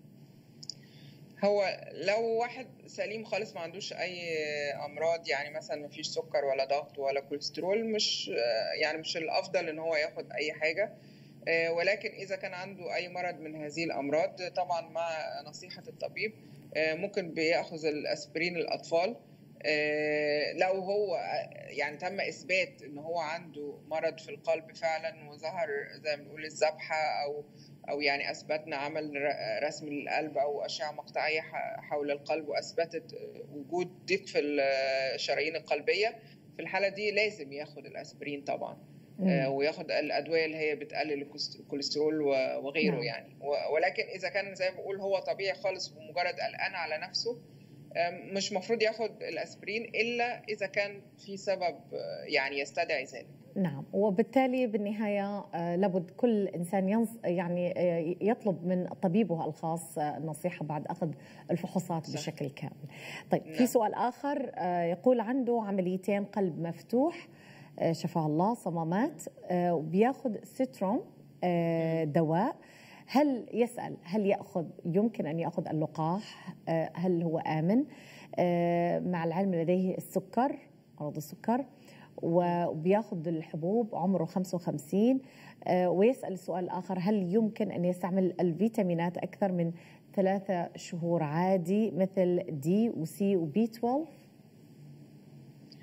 هو لو واحد سليم خالص ما عندوش اي امراض يعني مثلا ما فيش سكر ولا ضغط ولا كوليسترول مش يعني مش الافضل ان هو ياخد اي حاجه ولكن اذا كان عنده اي مرض من هذه الامراض طبعا مع نصيحه الطبيب ممكن بياخذ الاسبرين الاطفال لو هو يعني تم اثبات ان هو عنده مرض في القلب فعلا وظهر زي ما بنقول الذبحه او او يعني اثبتنا عمل رسم للقلب او اشعه مقطعيه حول القلب واثبتت وجود ضيق في الشرايين القلبيه في الحاله دي لازم ياخد الاسبرين طبعا مم. وياخد الادويه اللي هي بتقلل الكوليسترول وغيره مم. يعني ولكن اذا كان زي ما بقول هو طبيعي خالص ومجرد قلقان على نفسه مش مفروض ياخد الاسبرين الا اذا كان في سبب يعني يستدعي ذلك نعم وبالتالي بالنهايه لابد كل انسان ينص يعني يطلب من طبيبه الخاص النصيحه بعد اخذ الفحوصات صح. بشكل كامل. طيب نعم. في سؤال اخر يقول عنده عمليتين قلب مفتوح شفاه الله صمامات وبياخذ ستروم دواء هل يسأل هل يأخذ يمكن أن يأخذ اللقاح هل هو آمن مع العلم لديه السكر مرض السكر وبياخذ الحبوب عمره 55 ويسأل السؤال الآخر هل يمكن أن يستعمل الفيتامينات أكثر من ثلاثة شهور عادي مثل دي وسي وبي 12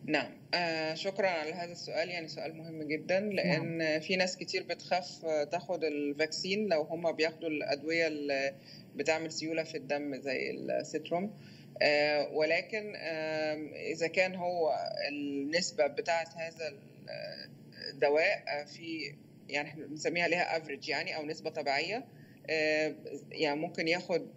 نعم آه شكرا على هذا السؤال يعني سؤال مهم جدا لان نعم. في ناس كتير بتخاف تاخد الفاكسين لو هم بياخدوا الادويه اللي بتعمل سيوله في الدم زي السيتروم آه ولكن آه اذا كان هو النسبه بتاعه هذا الدواء في يعني احنا بنسميها ليها افريج يعني او نسبه طبيعيه آه يعني ممكن ياخد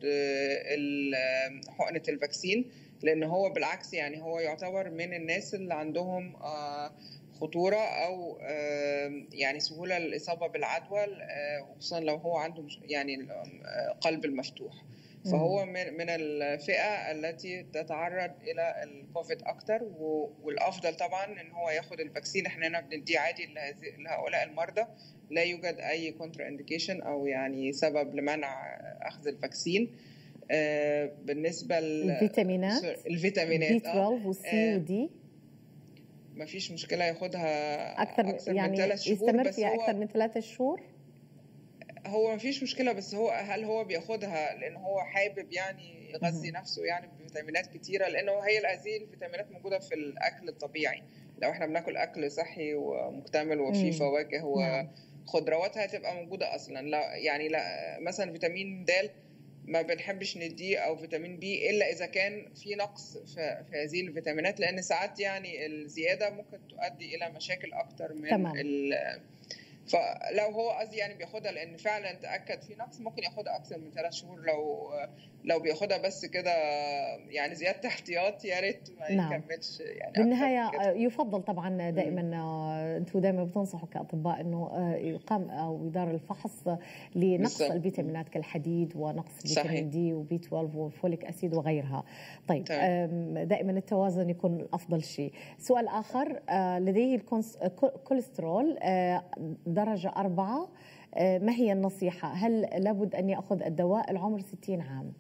حقنه الفاكسين لان هو بالعكس يعني هو يعتبر من الناس اللي عندهم خطوره او يعني سهوله الاصابه بالعدوى خصوصا لو هو عنده يعني قلب المفتوح فهو من من الفئه التي تتعرض الى الكوفيد اكتر والافضل طبعا ان هو ياخد الفاكسين احنا هنا بنديه عادي لهؤلاء المرضى لا يوجد اي كونترا انديكيشن او يعني سبب لمنع اخذ الفاكسين آه بالنسبه الفيتامينات الفيتامينات بي 12 وسي ودي ما فيش مشكله ياخدها اكثر, أكثر يعني من ثلاث شهور يستمر فيها اكثر من ثلاثة شهور هو ما فيش مشكله بس هو هل هو بياخدها لان هو حابب يعني يغذي نفسه يعني بفيتامينات كتيره لانه هي هذه الفيتامينات موجوده في الاكل الطبيعي لو احنا بناكل اكل صحي ومكتمل وفيه فواكه وخضروات هتبقى موجوده اصلا لا يعني لا مثلا فيتامين د ما بنحبش نديه او فيتامين بي الا اذا كان في نقص في, في هذه الفيتامينات لان ساعات يعني الزياده ممكن تؤدي الى مشاكل اكتر من تمام. فلو هو قصدي يعني بياخدها لان فعلا تاكد في نقص ممكن ياخدها اكثر من ثلاث شهور لو لو بياخدها بس كده يعني زياده احتياط يا ريت ما نعم. يكملش يعني بالنهايه يفضل طبعا دائما انتم دائما بتنصحوا كاطباء انه يقام او يدار الفحص لنقص بالزبط. الفيتامينات كالحديد ونقص فيتامين دي وبي 12 وفوليك اسيد وغيرها طيب طيب. دائما التوازن يكون افضل شيء سؤال اخر لديه الكوليسترول درجة أربعة ما هي النصيحة؟ هل لابد أن يأخذ الدواء العمر 60 عام؟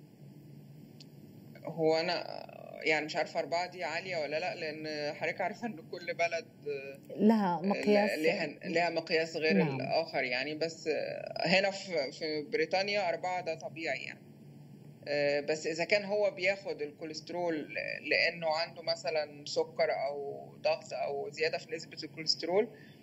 هو أنا يعني مش عارفة أربعة دي عالية ولا لا لأن حضرتك عارفة إن كل بلد لها مقياس لها لها مقياس غير نعم. الآخر يعني بس هنا في في بريطانيا أربعة ده طبيعي يعني بس إذا كان هو بياخد الكوليسترول لأنه عنده مثلا سكر أو ضغط أو زيادة في نسبة الكوليسترول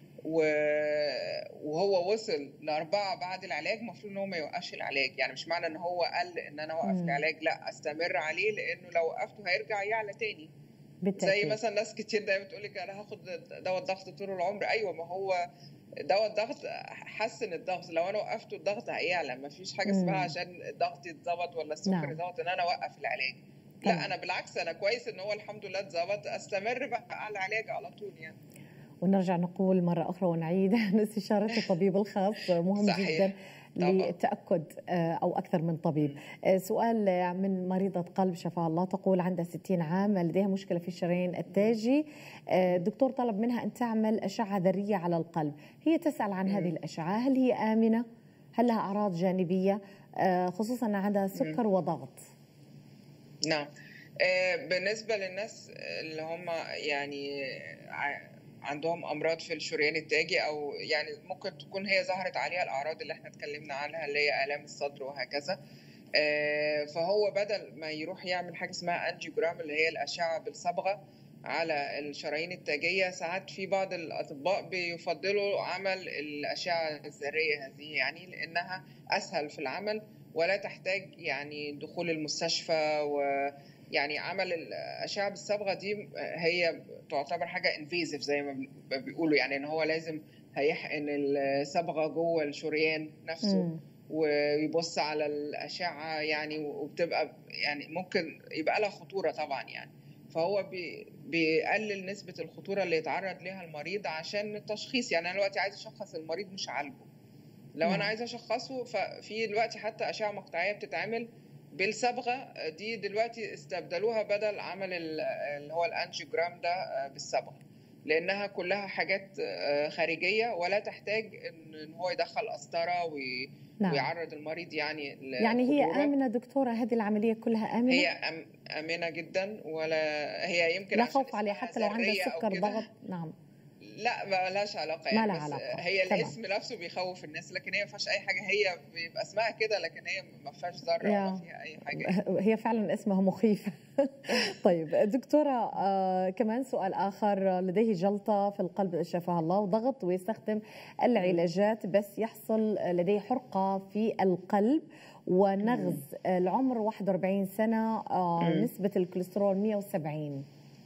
وهو وصل لأربعة بعد العلاج المفروض إن هو ما يوقفش العلاج يعني مش معنى إن هو قال إن أنا أوقف العلاج لا أستمر عليه لأنه لو وقفته هيرجع يعلى تاني بالتأكيد. زي مثلا ناس كتير دايما بتقول لك أنا هاخد دواء الضغط طول العمر أيوه ما هو دواء الضغط حسن الضغط لو انا وقفته الضغط هيعلى ما فيش حاجه اسمها عشان الضغط يتظبط ولا السكر يتظبط ان انا اوقف العلاج لا انا بالعكس انا كويس ان هو الحمد لله اتظبط استمر بقى على العلاج على طول يعني ونرجع نقول مرة أخرى ونعيد أن استشارة الطبيب الخاص مهم صحيح. جدا للتأكد أو أكثر من طبيب سؤال من مريضة قلب شفاها الله تقول عندها 60 عام لديها مشكلة في الشرايين التاجي الدكتور طلب منها أن تعمل أشعة ذرية على القلب هي تسأل عن هذه الأشعة هل هي آمنة هل لها أعراض جانبية خصوصا أن عندها سكر وضغط نعم بالنسبة للناس اللي هم يعني عندهم امراض في الشريان التاجي او يعني ممكن تكون هي ظهرت عليها الاعراض اللي احنا اتكلمنا عنها اللي هي الام الصدر وهكذا فهو بدل ما يروح يعمل حاجه اسمها انجيوجرام اللي هي الاشعه بالصبغه على الشرايين التاجيه ساعات في بعض الاطباء بيفضلوا عمل الاشعه الذريه هذه يعني لانها اسهل في العمل ولا تحتاج يعني دخول المستشفى و يعني عمل الاشعه بالصبغه دي هي تعتبر حاجه انفيزيف زي ما بيقولوا يعني ان هو لازم هيحقن الصبغه جوه الشريان نفسه م. ويبص على الاشعه يعني وبتبقى يعني ممكن يبقى لها خطوره طبعا يعني فهو بي بيقلل نسبه الخطوره اللي يتعرض لها المريض عشان التشخيص يعني انا دلوقتي عايز اشخص المريض مش عالجه لو انا عايز اشخصه ففي دلوقتي حتى اشعه مقطعيه بتتعمل بالصبغه دي دلوقتي استبدلوها بدل عمل اللي هو الانجيوجرام ده بالصبغه لانها كلها حاجات خارجيه ولا تحتاج ان هو يدخل قسطره وي... نعم. ويعرض المريض يعني يعني هي امنه دكتوره هذه العمليه كلها امنه هي أم... امنه جدا ولا هي يمكن لا خوف عليها حتى لو عندها سكر ضغط نعم لا ما لهاش علاقه ما يعني لها بس علاقة. هي تمام. الاسم نفسه بيخوف الناس لكن هي ما فيهاش اي حاجه هي بيبقى اسمها كده لكن هي ما فيهاش ذره يا. ولا فيها اي حاجه هي فعلا اسمها مخيف طيب دكتورة آه كمان سؤال آخر لديه جلطة في القلب شفاها الله وضغط ويستخدم العلاجات بس يحصل لديه حرقة في القلب ونغز العمر 41 سنة آه مم. نسبة الكوليسترول 170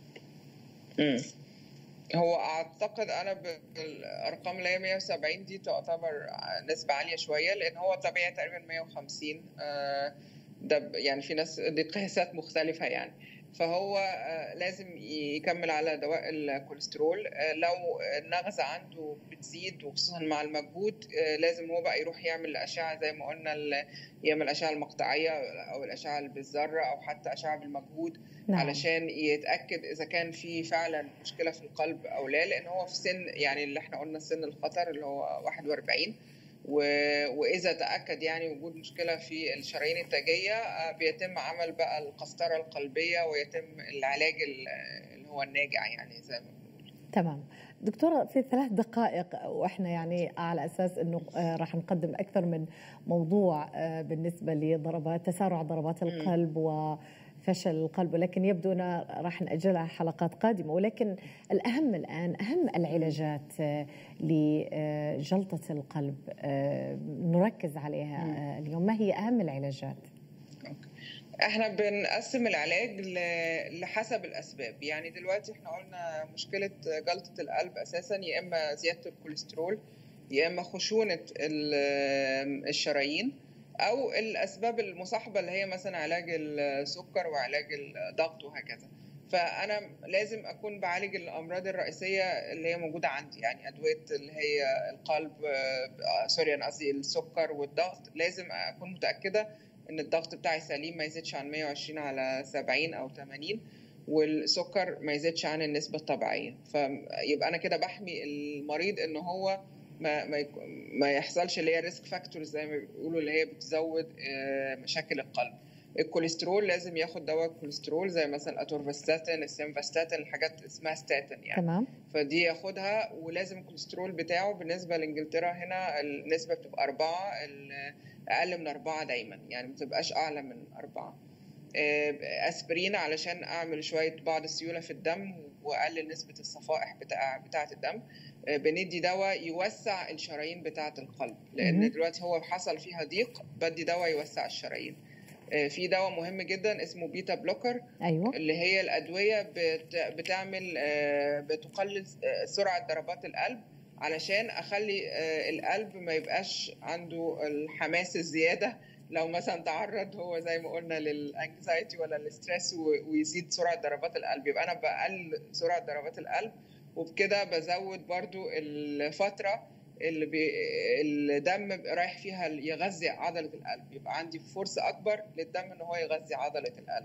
مم. هو اعتقد انا بالارقام اللي هي 170 دي تعتبر نسبه عاليه شويه لان هو طبيعي تقريبا 150 آه، ده ب- يعني في ناس دي قياسات مختلفه يعني فهو آه، لازم يكمل على دواء الكوليسترول آه، لو النغزه عنده بتزيد وخصوصا مع المجهود آه، لازم هو بقى يروح يعمل اشعه زي ما قلنا ال- يعمل الاشعه المقطعيه او الاشعه اللي بالذره او حتى اشعه بالمجهود نعم علشان يتاكد اذا كان في فعلا مشكله في القلب او لا لان هو في سن يعني اللي احنا قلنا سن الخطر اللي هو 41 و... واذا تاكد يعني وجود مشكله في الشرايين التاجيه آه، بيتم عمل بقى القسطره القلبيه ويتم العلاج ال- اللي هو الناجع يعني زي ما بنقول تمام دكتورة في ثلاث دقائق واحنا يعني على اساس انه آه، راح نقدم اكثر من موضوع آه، بالنسبة لضربات تسارع ضربات مم. القلب وفشل القلب ولكن يبدو ان راح ناجلها حلقات قادمة ولكن الاهم الان اهم العلاجات آه، لجلطة القلب آه، نركز عليها مم. آه، اليوم ما هي اهم العلاجات؟ احنا بنقسم العلاج ل- لحسب الاسباب يعني دلوقتي احنا قلنا مشكله جلطه القلب اساسا يا اما زياده الكوليسترول يا اما خشونه ال- الشرايين او الاسباب المصاحبه اللي هي مثلا علاج السكر وعلاج الضغط وهكذا فانا لازم اكون بعالج الامراض الرئيسيه اللي هي موجوده عندي يعني ادويه اللي هي القلب آه، سوري انا قصدي السكر والضغط لازم اكون متاكده ان الضغط بتاعي سليم ما يزيدش عن 120 على 70 او 80 والسكر ما يزيدش عن النسبه الطبيعيه فيبقى انا كده بحمي المريض ان هو ما ما, يك- ما يحصلش اللي هي ريسك فاكتورز زي ما بيقولوا اللي هي بتزود آه، مشاكل القلب الكوليسترول لازم ياخد دواء الكوليسترول زي مثلا الاتورفاستاتين السيمفاستاتين الحاجات اسمها ستاتين يعني تمام فدي ياخدها ولازم الكوليسترول بتاعه بالنسبه لانجلترا هنا النسبه بتبقى أربعة ال- اقل من أربعة دايما يعني ما تبقاش اعلى من أربعة آه، اسبرين علشان اعمل شويه بعض السيوله في الدم واقلل نسبه الصفائح بتاع بتاعه الدم آه، بندي دواء يوسع الشرايين بتاعه القلب مهم. لان دلوقتي هو حصل فيها ضيق بدي دواء يوسع الشرايين آه، في دواء مهم جدا اسمه بيتا بلوكر ايوه اللي هي الأدوية بت... بتعمل آه، بتقلل آه، سرعة ضربات القلب علشان أخلي آه، القلب ما يبقاش عنده الحماس الزيادة لو مثلا تعرض هو زي ما قلنا للانكزايتي ولا الستريس و- ويزيد سرعة ضربات القلب يبقى أنا بقلل سرعة ضربات القلب وبكده بزود برضو الفترة اللي بي... الدم رايح فيها يغذي عضلة القلب يبقى عندي فرصة أكبر للدم إن هو يغذي عضلة القلب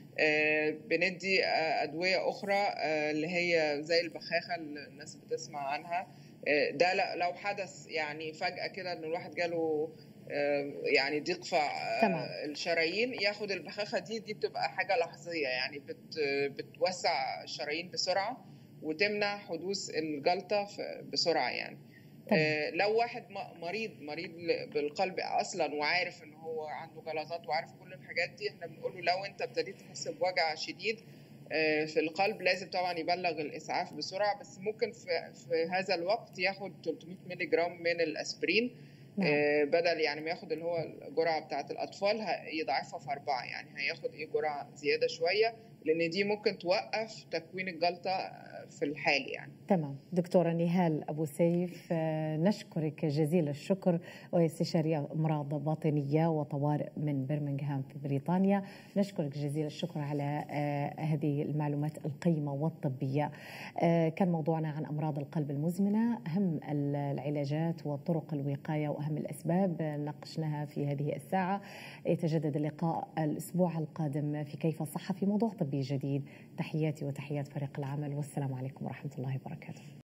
آه، بندي آه، أدوية أخرى آه، اللي هي زي البخاخة اللي الناس بتسمع عنها آه، ده ل- لو حدث يعني فجأة كده إن الواحد جاله آه، يعني ضيق في آه، تمام. الشرايين ياخد البخاخة دي دي بتبقى حاجة لحظية يعني بت بتوسع الشرايين بسرعة وتمنع حدوث الجلطة في- بسرعة يعني تمام. آه، لو واحد م- مريض مريض ل- بالقلب اصلا وعارف ان هو عنده جلطات وعارف كل الحاجات دي احنا بنقول له لو انت ابتديت تحس بوجع شديد آه، في القلب لازم طبعا يبلغ الاسعاف بسرعه بس ممكن في, في هذا الوقت ياخد 300 مللي جرام من الاسبرين نعم. آه، بدل يعني ما ياخد اللي هو الجرعه بتاعه الاطفال ه- يضاعفها في اربعه يعني هياخد ايه جرعه زياده شويه لان دي ممكن توقف تكوين الجلطه آه، في الحال يعني تمام دكتورة نهال أبو سيف آه، نشكرك جزيل الشكر وهي استشارية أمراض باطنية وطوارئ من برمنغهام في بريطانيا نشكرك جزيل الشكر على آه، هذه المعلومات القيمة والطبية آه، كان موضوعنا عن أمراض القلب المزمنة أهم العلاجات وطرق الوقاية وأهم الأسباب آه، ناقشناها في هذه الساعة يتجدد اللقاء الأسبوع القادم في كيف الصحة في موضوع طبي جديد تحياتي وتحيات فريق العمل والسلام عليكم ورحمة الله وبركاته